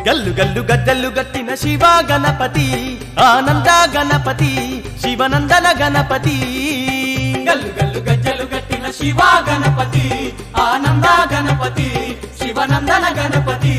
గల్లు గల్లు గద్దెల్లు గట్టిన శివ గణపతి ఆనంద గణపతి శివనందన గణపతి గల్లు గల్లు గజ్జలు గట్టిన శివ గణపతి ఆనంద గణపతి శివనందన గణపతి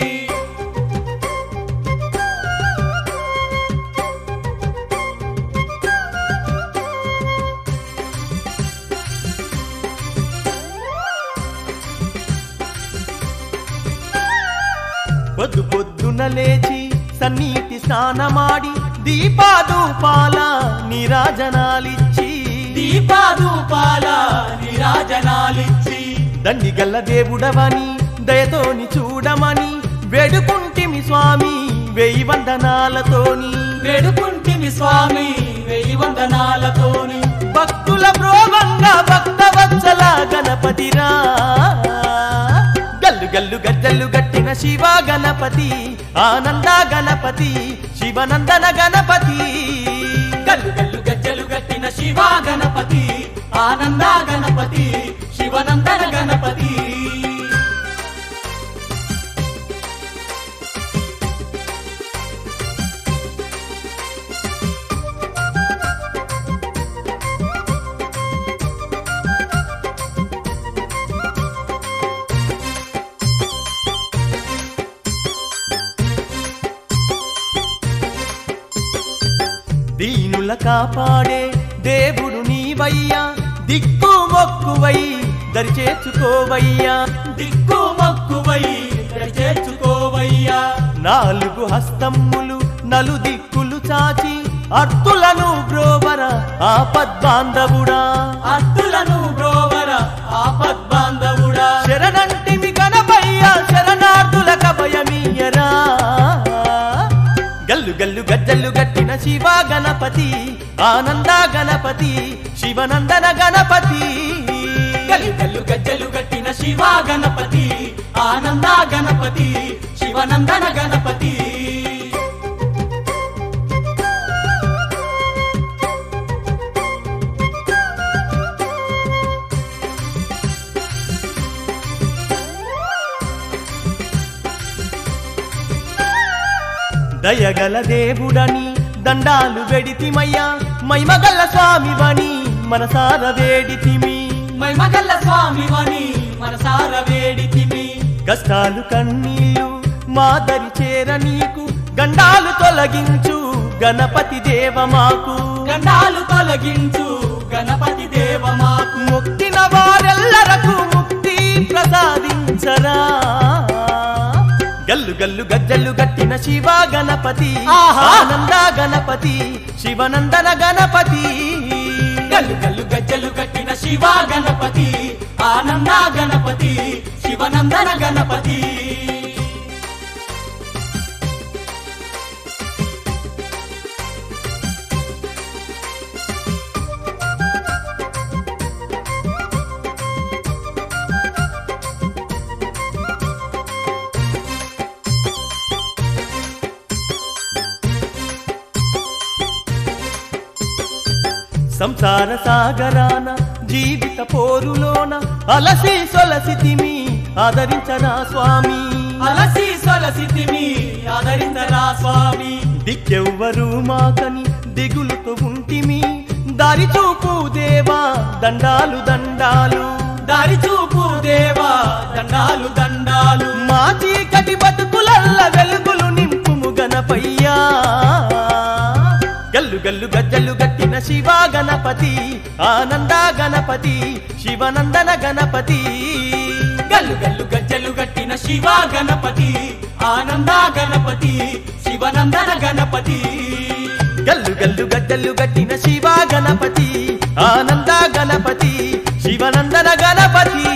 పొద్దు పొద్దున లేచి సన్నీటి స్నానమాడి దీపాదూపాల నీరాజనాలిచ్చి దీపాదూపాల నిరాజనాలిచ్చి దండిగల్ల దేవుడవని దయతోని చూడమని వేడుకుంటిమి స్వామి వెయ్యి వందనాలతోని వేడుకుంటిమి స్వామి వెయ్యి వందనాలతోని భక్తుల ప్రోగంగా భక్త వత్సల గణపతిరా గల్లు గల్లు గజ్జల్లు గట్టిన శివ గణపతి ఆనంద గణపతి శివనందన గణపతి గల్లు గల్లు గజ్జలు గట్టిన శివ గణపతి ఆనంద గణపతి శివనందన గణపతి దీనుల కాపాడే దేవుడు నీవయ్యా దిక్కు మొక్కువై దరిచేర్చుకోవయ్యా దిక్కు మక్కువై చేర్చుకోవయ్యా నాలుగు హస్తములు నలు దిక్కులు చాచి అర్తులను బ్రోవర ఆపద్బాంధవుడా అత్తులను బ్రోవర ఆపద్బాంధవుడా శరణంటిమి గణపయ్య శరణార్థుల కభయమీయరా గల్లు గల్లు గజ్జల్లు గట్టిన శివ గణపతి ఆనంద గణపతి శివనందన గణపతి గల్లు గల్లు గజ్జలు గట్టిన శివ గణపతి ఆనంద గణపతి శివనందన గణపతి దయగల దేవుడని దండాలు వెడితిమయ్యా మైమగల్ల స్వామివని మనసార వేడితిమి మైమగల్ల స్వామివని మనసార వేడితిమి కష్టాలు కన్నీళ్ళు మాదరి చేర నీకు గండాలు తొలగించు గణపతి దేవ మాకు గండాలు తొలగించు గణపతి దేవ మాకు ముక్తిన వారెల్లరకు ముక్తి ప్రసాదించరా గల్లు గల్లు గజ్జల్లు గట్టిన శివ గణపతి ఆహా! ఆనంద గణపతి శివనందన గణపతి గల్లు గల్లు గజ్జలు కట్టిన శివ గణపతి ఆనంద గణపతి శివనందన గణపతి సంసార సాగరాన జీవిత పోరులోన అలసి సొలసితిమి ఆదరించరా స్వామి అలసి సొలసితిమి ఆదరించరా స్వామి దిక్కెవ్వరు మాకని దిగులుతో ఉంటిమి దారి చూపు దేవా దండాలు దండాలు దారి చూపు దేవా దండాలు దండాలు మా చీకటి బతుకులల్ల వెలుగులు నింపుము గణపయ్యా గల్లు గల్లు గజ్జలు గట్టిన శివ గణపతి ఆనంద గణపతి శివనందన గణపతి గల్లు గల్లు గజ్జలు గట్టిన శివ గణపతి ఆనంద గణపతి శివనందన గణపతి గల్లు గల్లు గజ్జలు గట్టిన శివ గణపతి ఆనంద గణపతి శివనందన గణపతి